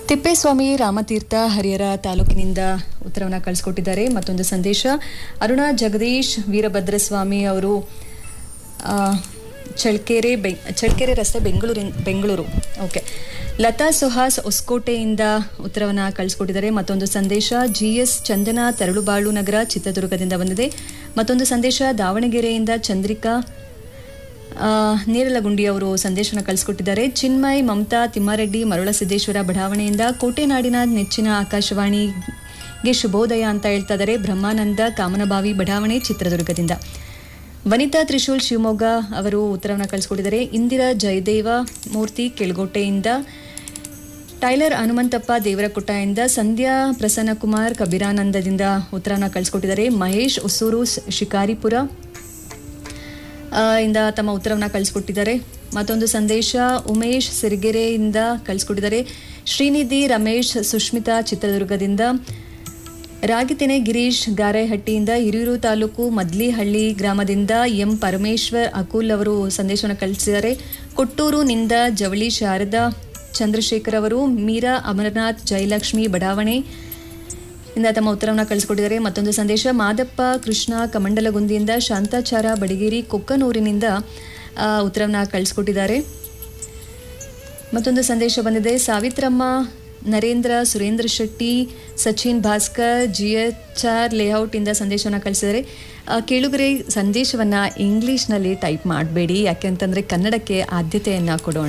ತಿಪ್ಪೇಸ್ವಾಮಿ ರಾಮತೀರ್ಥ ಹರಿಹರ ತಾಲೂಕಿನಿಂದ ಉತ್ತರವನ್ನು ಕಳಿಸ್ಕೊಟ್ಟಿದ್ದಾರೆ ಮತ್ತೊಂದು ಸಂದೇಶ ಅರುಣಾ ಜಗದೀಶ್ ವೀರಭದ್ರಸ್ವಾಮಿ ಅವರು ಆ, ಚಳ್ಕೆರೆ ಬೆ ಚಳ್ಕೆರೆ ರಸ್ತೆ ಬೆಂಗಳೂರಿನ ಬೆಂಗಳೂರು ಓಕೆ ಲತಾ ಸುಹಾಸ್ ಹೊಸಕೋಟೆಯಿಂದ ಉತ್ತರವನ್ನು ಕಳಿಸ್ಕೊಟ್ಟಿದ್ದಾರೆ ಮತ್ತೊಂದು ಸಂದೇಶ ಜಿ ಎಸ್ ಚಂದನ ತರಳುಬಾಳು ನಗರ ಚಿತ್ರದುರ್ಗದಿಂದ ಬಂದಿದೆ ಮತ್ತೊಂದು ಸಂದೇಶ ದಾವಣಗೆರೆಯಿಂದ ಚಂದ್ರಿಕಾ ಆ, ನೇರಲಗುಂಡಿ ಅವರು ಸಂದೇಶನ ಕಳಿಸ್ಕೊಟ್ಟಿದ್ದಾರೆ ಚಿನ್ಮಯ್ ಮಮತಾ ತಿಮ್ಮಾರೆಡ್ಡಿ ಮರುಳಸಿದ್ದೇಶ್ವರ ಬಡಾವಣೆಯಿಂದ ಕೋಟೆನಾಡಿನ ನೆಚ್ಚಿನ ಆಕಾಶವಾಣಿಗೆ ಶುಭೋದಯ ಅಂತ ಹೇಳ್ತಾ ಇದ್ದಾರೆ ಬ್ರಹ್ಮಾನಂದ ಕಾಮನಬಾವಿ ಬಡಾವಣೆ ಚಿತ್ರದುರ್ಗದಿಂದ ವನಿತಾ ತ್ರಿಶೂಲ್ ಶಿವಮೊಗ್ಗ ಅವರು ಉತ್ತರವನ್ನು ಕಳಿಸ್ಕೊಟ್ಟಿದ್ದಾರೆ ಇಂದಿರಾ ಜಯದೇವ ಮೂರ್ತಿ ಕೆಳಗೋಟೆಯಿಂದ ಟೈಲರ್ ಹನುಮಂತಪ್ಪ ದೇವರಕೊಟ್ಟಯಿಂದ ಸಂಧ್ಯಾ ಪ್ರಸನ್ನಕುಮಾರ್ ಕಬೀರಾನಂದದಿಂದ ಉತ್ತರವನ್ನು ಕಳಿಸ್ಕೊಟ್ಟಿದ್ದಾರೆ ಮಹೇಶ್ ಹೊಸೂರು ಸ್- ಶಿಕಾರಿಪುರ ಆ, ಇಂದ ತಮ್ಮ ಉತ್ತರವನ್ನು ಕಳಿಸ್ಕೊಟ್ಟಿದ್ದಾರೆ ಮತ್ತೊಂದು ಸಂದೇಶ ಉಮೇಶ್ ಸಿರಿಗೆರೆಯಿಂದ ಕಳಿಸ್ಕೊಟ್ಟಿದ್ದಾರೆ ಶ್ರೀನಿಧಿ ರಮೇಶ್ ಸುಷ್ಮಿತಾ ಚಿತ್ರದುರ್ಗದಿಂದ ರಾಗಿತೆನೆ ಗಿರೀಶ್ ಗಾರೆಹಟ್ಟಿಯಿಂದ ಹಿರಿಯೂರು ತಾಲೂಕು ಮದ್ಲಿಹಳ್ಳಿ ಗ್ರಾಮದಿಂದ ಎಂ ಪರಮೇಶ್ವರ್ ಅಕುಲ್ ಅವರು ಸಂದೇಶವನ್ನು ಕಳಿಸಿದ್ದಾರೆ ಕೊಟ್ಟೂರುನಿಂದ ಜವಳಿ ಶಾರದಾ ಚಂದ್ರಶೇಖರ್ ಅವರು ಮೀರಾ ಅಮರನಾಥ್ ಜಯಲಕ್ಷ್ಮಿ ಬಡಾವಣೆ ಇಂದ ತಮ್ಮ ಉತ್ತರವನ್ನು ಕಳಿಸ್ಕೊಟ್ಟಿದ್ದಾರೆ ಮತ್ತೊಂದು ಸಂದೇಶ ಮಾದಪ್ಪ ಕೃಷ್ಣ ಕಮಂಡಲಗುಂದಿಯಿಂದ ಶಾಂತಾಚಾರ ಬಡಿಗೇರಿ ಕೊಕ್ಕನೂರಿನಿಂದ ಆ, ಉತ್ತರವನ್ನು ಕಳಿಸ್ಕೊಟ್ಟಿದ್ದಾರೆ ಮತ್ತೊಂದು ಸಂದೇಶ ಬಂದಿದೆ Savitramma Narendra Surendra Shetty Sachin Bhaskar G H R layout ಇಂದ ಸಂದೇಶವನ್ನು ಕಳಿಸಿದ್ದಾರೆ ಆ, ಕೇಳುಗರೆ ಸಂದೇಶವನ್ನು ಇಂಗ್ಲೀಷ್ನಲ್ಲಿ ಟೈಪ್ ಮಾಡಬೇಡಿ ಯಾಕೆಂತಂದರೆ ಕನ್ನಡಕ್ಕೆ ಆದ್ಯತೆಯನ್ನು ಕೊಡೋಣ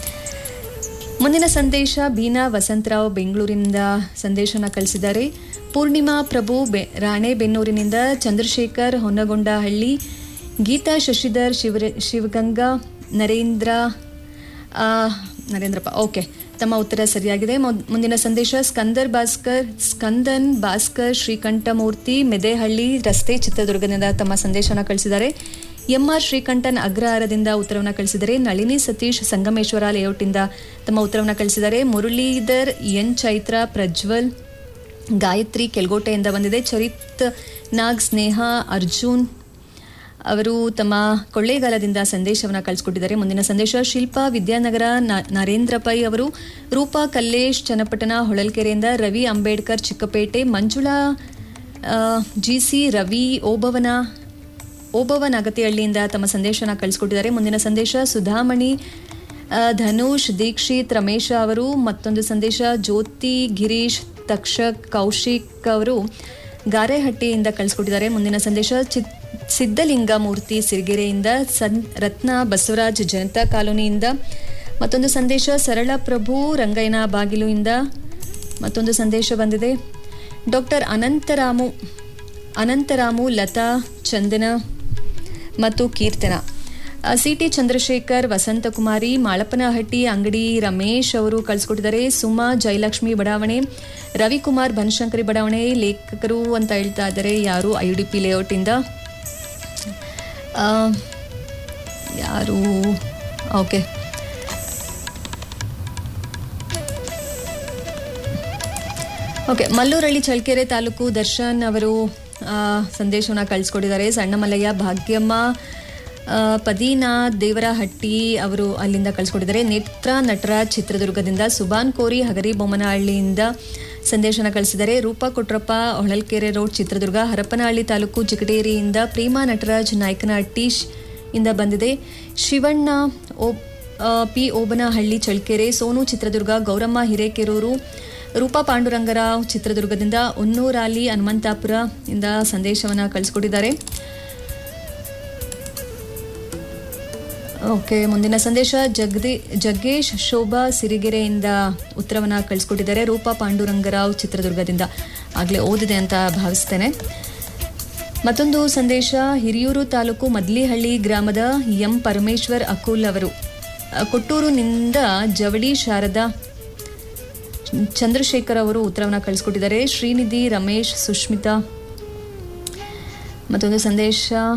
ಮುಂದಿನ ಸಂದೇಶ ಬೀನಾ ವಸಂತರಾವ್ ಬೆಂಗಳೂರಿನಿಂದ ಸಂದೇಶನ ಕಳಿಸಿದ್ದಾರೆ ಪೂರ್ಣಿಮಾ ಪ್ರಭು ಬೆ ರಾಣೆಬೆನ್ನೂರಿನಿಂದ ಚಂದ್ರಶೇಖರ್ ಹೊನ್ನಗೊಂಡಹಳ್ಳಿ ಗೀತಾ ಶಶಿಧರ್ ಶಿವರ ಶಿವಗಂಗಾ ನರೇಂದ್ರ ಆ, ನರೇಂದ್ರಪ್ಪ ಓಕೆ ತಮ್ಮ ಉತ್ತರ ಸರಿಯಾಗಿದೆ ಮೊದ್- ಮುಂದಿನ ಸಂದೇಶ ಸ್ಕಂದರ್ ಭಾಸ್ಕರ್ ಸ್ಕಂದನ್ ಭಾಸ್ಕರ್ ಶ್ರೀಕಂಠಮೂರ್ತಿ ಮೆದೆಹಳ್ಳಿ ರಸ್ತೆ ಚಿತ್ರದುರ್ಗದಿಂದ ತಮ್ಮ ಸಂದೇಶನ ಕಳಿಸಿದ್ದಾರೆ ಎಂಆರ್ ಶ್ರೀಕಂಠನ್ ಅಗ್ರಹಾರದಿಂದ ಉತ್ತರವನ್ನು ಕಳಿಸಿದರೆ ನಳಿನಿ ಸತೀಶ್ ಸಂಗಮೇಶ್ವರ ಲೇಔಟಿಂದ ತಮ್ಮ ಉತ್ತರವನ್ನು ಕಳಿಸಿದ್ದಾರೆ ಮುರಳೀಧರ್ ಎನ್ ಚೈತ್ರ ಪ್ರಜ್ವಲ್ ಗಾಯತ್ರಿ ಕೆಲ್ಗೋಟೆಯಿಂದ ಬಂದಿದೆ ಚರಿತ್ ನಾಗ್ ಸ್ನೇಹ ಅರ್ಜುನ್ ಅವರು ತಮ್ಮ ಕೊಳ್ಳೇಗಾಲದಿಂದ ಸಂದೇಶವನ್ನು ಕಳಿಸ್ಕೊಟ್ಟಿದ್ದಾರೆ ಮುಂದಿನ ಸಂದೇಶ ಶಿಲ್ಪಾ ವಿದ್ಯಾನಗರ ನ- ನರೇಂದ್ರ ಪೈ ಅವರು ರೂಪಾ ಕಲ್ಲೇಶ್ ಚನ್ನಪಟ್ಟಣ ಹೊಳಲ್ಕೆರೆಯಿಂದ ರವಿ ಅಂಬೇಡ್ಕರ್ ಚಿಕ್ಕಪೇಟೆ ಮಂಜುಳಾ ಜಿ ಸಿ ರವಿ ಓಬವನ ಓಬವ್ವ ನಾಗತಿಹಳ್ಳಿಯಿಂದ ತಮ್ಮ ಸಂದೇಶನ ಕಳಿಸ್ಕೊಟ್ಟಿದ್ದಾರೆ ಮುಂದಿನ ಸಂದೇಶ ಸುಧಾಮಣಿ ಆ, ಧನುಷ್ ದೀಕ್ಷಿತ್ ರಮೇಶ ಅವರು ಮತ್ತೊಂದು ಸಂದೇಶ ಜ್ಯೋತಿ ಗಿರೀಶ್ ತಕ್ಷಕ್ ಕೌಶಿಕ್ ಅವರು ಗಾರೆಹಟ್ಟಿಯಿಂದ ಕಳಿಸ್ಕೊಟ್ಟಿದ್ದಾರೆ ಮುಂದಿನ ಸಂದೇಶ ಚಿತ್ ಸಿದ್ಧಲಿಂಗ ಮೂರ್ತಿ ಸಿರಿಗೆರೆಯಿಂದ ಸನ್ ರತ್ನ ಬಸವರಾಜ್ ಜನತಾ ಕಾಲೋನಿಯಿಂದ ಮತ್ತೊಂದು ಸಂದೇಶ ಸರಳ ಪ್ರಭು ರಂಗಯ್ಯನ ಬಾಗಿಲುಯಿಂದ ಮತ್ತೊಂದು ಸಂದೇಶ ಬಂದಿದೆ ಡಾಕ್ಟರ್ ಅನಂತರಾಮು ಅನಂತರಾಮು ಲತಾ ಚಂದನ ಮತ್ತು ಕೀರ್ತನ ಸಿ ಟಿ ಚಂದ್ರಶೇಖರ್ ವಸಂತಕುಮಾರಿ ಮಾಳಪ್ಪನಹಟ್ಟಿ ಅಂಗಡಿ ರಮೇಶ್ ಅವರು ಕಳಿಸ್ಕೊಟ್ಟಿದ್ದಾರೆ ಸುಮಾ ಜಯಲಕ್ಷ್ಮಿ ಬಡಾವಣೆ ರವಿಕುಮಾರ್ ಬನಶಂಕರಿ ಬಡಾವಣೆ ಲೇಖಕರು ಅಂತ ಹೇಳ್ತಾ ಇದ್ದಾರೆ ಯಾರು ಐ ಡಿ ಪಿ ಲೇಔಟಿಂದ ಆ, ಯಾರು ಓಕೆ ಓಕೆ ಮಲ್ಲೂರಳ್ಳಿ ಚಳ್ಳಕೆರೆ ತಾಲೂಕು ದರ್ಶನ್ ಅವರು ಆ, ಸಂದೇಶವನ್ನು ಕಳಿಸ್ಕೊಟ್ಟಿದ್ದಾರೆ ಸಣ್ಣ ಮಲ್ಲಯ್ಯ ಭಾಗ್ಯಮ್ಮ ಆ, ಪದೀನಾ ದೇವರಹಟ್ಟಿ ಅವರು ಅಲ್ಲಿಂದ ಕಳಿಸ್ಕೊಟ್ಟಿದ್ದಾರೆ ನೇತ್ರ ನಟರಾಜ್ ಚಿತ್ರದುರ್ಗದಿಂದ ಸುಬಾನ್ ಕೋರಿ ಹಗರಿ ಬೊಮ್ಮನಹಳ್ಳಿಯಿಂದ ಸಂದೇಶನ ಕಳಿಸಿದ್ದಾರೆ ರೂಪಾ ಕೊಟ್ರಪ್ಪ ಹೊಳಲ್ಕೆರೆ ರೋಡ್ ಚಿತ್ರದುರ್ಗ ಹರಪನಹಳ್ಳಿ ತಾಲೂಕು ಚಿಕಟೇರಿಯಿಂದ ಪ್ರೇಮಾ ನಟರಾಜ್ ನಾಯಕನಹಟ್ಟಿ ಶ್- ಇಂದ ಬಂದಿದೆ ಶಿವಣ್ಣ ಓ ಆ, ಪಿ ಓಬನಹಳ್ಳಿ ಚಳ್ಕೆರೆ ಸೋನು ಚಿತ್ರದುರ್ಗ ಗೌರಮ್ಮ ಹಿರೇಕೆರೂರು ರೂಪಾ ಪಾಂಡುರಂಗರಾವ್ ಚಿತ್ರದುರ್ಗದಿಂದ ಹೊನ್ನೂರಾಲಿ ಹನುಮಂತಾಪುರ ಇಂದ ಸಂದೇಶವನ್ನು ಕಳಿಸ್ಕೊಟ್ಟಿದ್ದಾರೆ ಓಕೆ ಮುಂದಿನ ಸಂದೇಶ ಜಗದಿ ಜಗ್ಗೇಶ್ ಶೋಭಾ ಸಿರಿಗೆರೆಯಿಂದ ಉತ್ತರವನ್ನು ಕಳಿಸ್ಕೊಟ್ಟಿದ್ದಾರೆ ರೂಪಾ ಪಾಂಡುರಂಗರಾವ್ ಚಿತ್ರದುರ್ಗದಿಂದ ಆಗಲೇ ಓದಿದೆ ಅಂತ ಭಾವಿಸ್ತೇನೆ ಮತ್ತೊಂದು ಸಂದೇಶ ಹಿರಿಯೂರು ತಾಲೂಕು ಮದ್ಲಿಹಳ್ಳಿ ಗ್ರಾಮದ ಎಂ ಪರಮೇಶ್ವರ್ ಅಕುಲ್ ಅವರು ಅ, ಕೊಟ್ಟೂರಿನಿಂದ ಜವಳಿ ಶಾರದಾ ಚಂದ್ರಶೇಖರ್ ಅವರು ಉತ್ತರವನ್ನು ಕಳಿಸ್ಕೊಟ್ಟಿದ್ದಾರೆ ಶ್ರೀನಿಧಿ ರಮೇಶ್ ಸುಷ್ಮಿತಾ ಮತ್ತೊಂದು ಸಂದೇಶ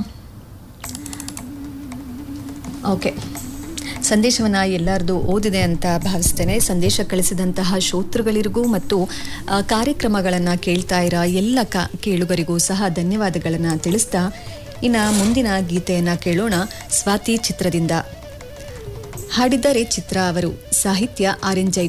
ಓಕೆ ಸಂದೇಶವನ್ನು ಎಲ್ಲರದು ಓದಿದೆ ಅಂತ ಭಾವಿಸ್ತೇನೆ ಸಂದೇಶ ಕಳಿಸಿದಂತಹ ಶ್ರೋತೃಗಳಿಗೂ ಮತ್ತು ಕಾರ್ಯಕ್ರಮಗಳನ್ನು ಕೇಳ್ತಾ ಇರೋ ಎಲ್ಲ ಕ ಕೇಳುಗರಿಗೂ ಸಹ ಧನ್ಯವಾದಗಳನ್ನು ತಿಳಿಸ್ತಾ ಇನ್ನು ಮುಂದಿನ ಗೀತೆಯನ್ನು ಕೇಳೋಣ ಸ್ವಾತಿ ಚಿತ್ರದಿಂದ ಹಾಡಿದ್ದಾರೆ ಚಿತ್ರ ಅವರು ಸಾಹಿತ್ಯ ಆರ್ ಎನ್ ಜೈ